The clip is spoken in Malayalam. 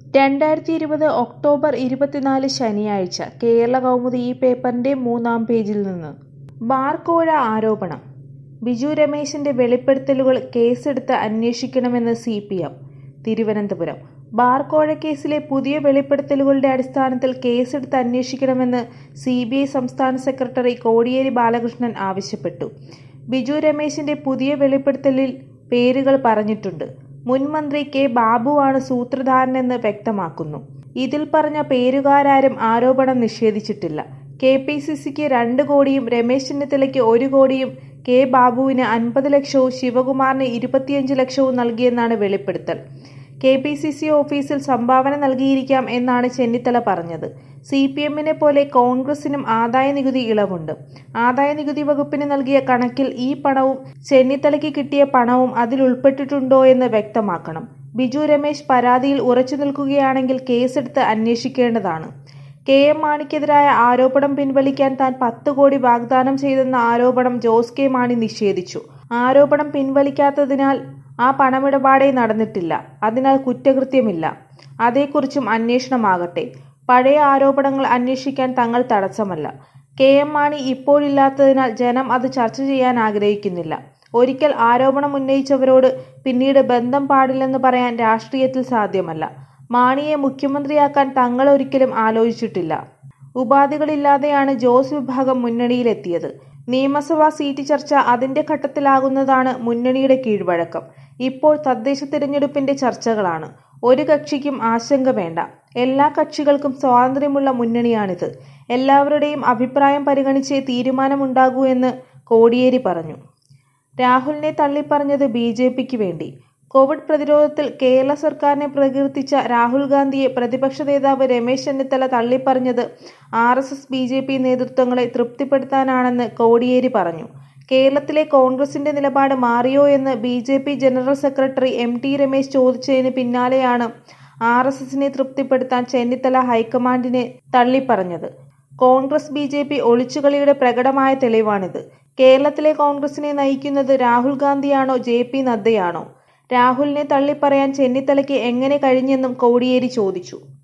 രണ്ടായിരത്തി ഇരുപത് ഒക്ടോബർ ഇരുപത്തിനാല് ശനിയാഴ്ച കേരളകൗമുദി ഈ പേപ്പറിന്റെ മൂന്നാം പേജിൽ നിന്ന് ബാർക്കോഴ ആരോപണം ബിജു രമേശിന്റെ വെളിപ്പെടുത്തലുകൾ കേസെടുത്ത് അന്വേഷിക്കണമെന്ന് സി പി എം തിരുവനന്തപുരം ബാർക്കോഴ കേസിലെ പുതിയ വെളിപ്പെടുത്തലുകളുടെ അടിസ്ഥാനത്തിൽ കേസെടുത്ത് അന്വേഷിക്കണമെന്ന് സി ബി ഐ സംസ്ഥാന സെക്രട്ടറി കോടിയേരി ബാലകൃഷ്ണൻ ആവശ്യപ്പെട്ടു ബിജു രമേശിന്റെ പുതിയ വെളിപ്പെടുത്തലിൽ പേരുകൾ പറഞ്ഞിട്ടുണ്ട് മുൻ മന്ത്രി കെ ബാബുവാണ് സൂത്രധാരനെന്ന് വ്യക്തമാക്കുന്നു ഇതിൽ പറഞ്ഞ പേരുകാരാരും ആരോപണം നിഷേധിച്ചിട്ടില്ല കെ പി സി സിക്ക് രണ്ട് കോടിയും രമേശ് ചെന്നിത്തലയ്ക്ക് ഒരു കോടിയും കെ ബാബുവിന് അൻപത് ലക്ഷവും ശിവകുമാറിന് ഇരുപത്തിയഞ്ച് ലക്ഷവും നൽകിയെന്നാണ് വെളിപ്പെടുത്തൽ കെ പി സി സി ഓഫീസിൽ സംഭാവന നൽകിയിരിക്കാം എന്നാണ് ചെന്നിത്തല പറഞ്ഞത് സി പി എമ്മിനെ പോലെ കോൺഗ്രസിനും ആദായ നികുതി ഇളവുണ്ട് ആദായ നികുതി വകുപ്പിന് നൽകിയ കണക്കിൽ ഈ പണവും ചെന്നിത്തലയ്ക്ക് കിട്ടിയ പണവും അതിൽ ഉൾപ്പെട്ടിട്ടുണ്ടോ എന്ന് വ്യക്തമാക്കണം ബിജു രമേശ് പരാതിയിൽ ഉറച്ചു നിൽക്കുകയാണെങ്കിൽ കേസെടുത്ത് അന്വേഷിക്കേണ്ടതാണ് കെ എം മാണിക്കെതിരായ ആരോപണം പിൻവലിക്കാൻ താൻ പത്ത് കോടി വാഗ്ദാനം ചെയ്തെന്ന ആരോപണം ജോസ് കെ മാണി നിഷേധിച്ചു ആരോപണം പിൻവലിക്കാത്തതിനാൽ ആ പണമിടപാടേ നടന്നിട്ടില്ല അതിനാൽ കുറ്റകൃത്യമില്ല അതേക്കുറിച്ചും അന്വേഷണമാകട്ടെ പഴയ ആരോപണങ്ങൾ അന്വേഷിക്കാൻ തങ്ങൾ തടസ്സമല്ല കെ എം മാണി ഇപ്പോഴില്ലാത്തതിനാൽ ജനം അത് ചർച്ച ചെയ്യാൻ ആഗ്രഹിക്കുന്നില്ല ഒരിക്കൽ ആരോപണം ഉന്നയിച്ചവരോട് പിന്നീട് ബന്ധം പാടില്ലെന്ന് പറയാൻ രാഷ്ട്രീയത്തിൽ സാധ്യമല്ല മാണിയെ മുഖ്യമന്ത്രിയാക്കാൻ തങ്ങൾ ഒരിക്കലും ആലോചിച്ചിട്ടില്ല ഉപാധികളില്ലാതെയാണ് ജോസ് വിഭാഗം മുന്നണിയിലെത്തിയത് നിയമസഭാ സീറ്റ് ചർച്ച അതിന്റെ ഘട്ടത്തിലാകുന്നതാണ് മുന്നണിയുടെ കീഴ്വഴക്കം ഇപ്പോൾ തദ്ദേശ തിരഞ്ഞെടുപ്പിന്റെ ചർച്ചകളാണ് ഒരു കക്ഷിക്കും ആശങ്ക വേണ്ട എല്ലാ കക്ഷികൾക്കും സ്വാതന്ത്ര്യമുള്ള മുന്നണിയാണിത് എല്ലാവരുടെയും അഭിപ്രായം പരിഗണിച്ചേ തീരുമാനമുണ്ടാകൂ എന്ന് കോടിയേരി പറഞ്ഞു രാഹുലിനെ തള്ളിപ്പറഞ്ഞത് ബി ജെ പിക്ക് വേണ്ടി കോവിഡ് പ്രതിരോധത്തിൽ കേരള സർക്കാരിനെ പ്രകീർത്തിച്ച രാഹുൽ ഗാന്ധിയെ പ്രതിപക്ഷ നേതാവ് രമേശ് ചെന്നിത്തല തള്ളിപ്പറഞ്ഞത് R S S B J P നേതൃത്വങ്ങളെ തൃപ്തിപ്പെടുത്താനാണെന്ന് കോടിയേരി പറഞ്ഞു കേരളത്തിലെ കോൺഗ്രസിന്റെ നിലപാട് മാറിയോ എന്ന് B J P general secretary M T Ramesh ചോദിച്ചതിന് പിന്നാലെയാണ് ആർ എസ് എസിനെ തൃപ്തിപ്പെടുത്താൻ ചെന്നിത്തല ഹൈക്കമാൻഡിനെ തള്ളിപ്പറഞ്ഞത് കോൺഗ്രസ് ബി ജെ പി ഒളിച്ചുകളിയുടെ പ്രകടമായ തെളിവാണിത് കേരളത്തിലെ കോൺഗ്രസിനെ നയിക്കുന്നത് രാഹുൽ ഗാന്ധിയാണോ ജെ പി നദ്ദയാണോ രാഹുലിനെ തള്ളിപ്പറയാൻ ചെന്നിത്തലയ്ക്ക് എങ്ങനെ കഴിഞ്ഞെന്നും കോടിയേരി ചോദിച്ചു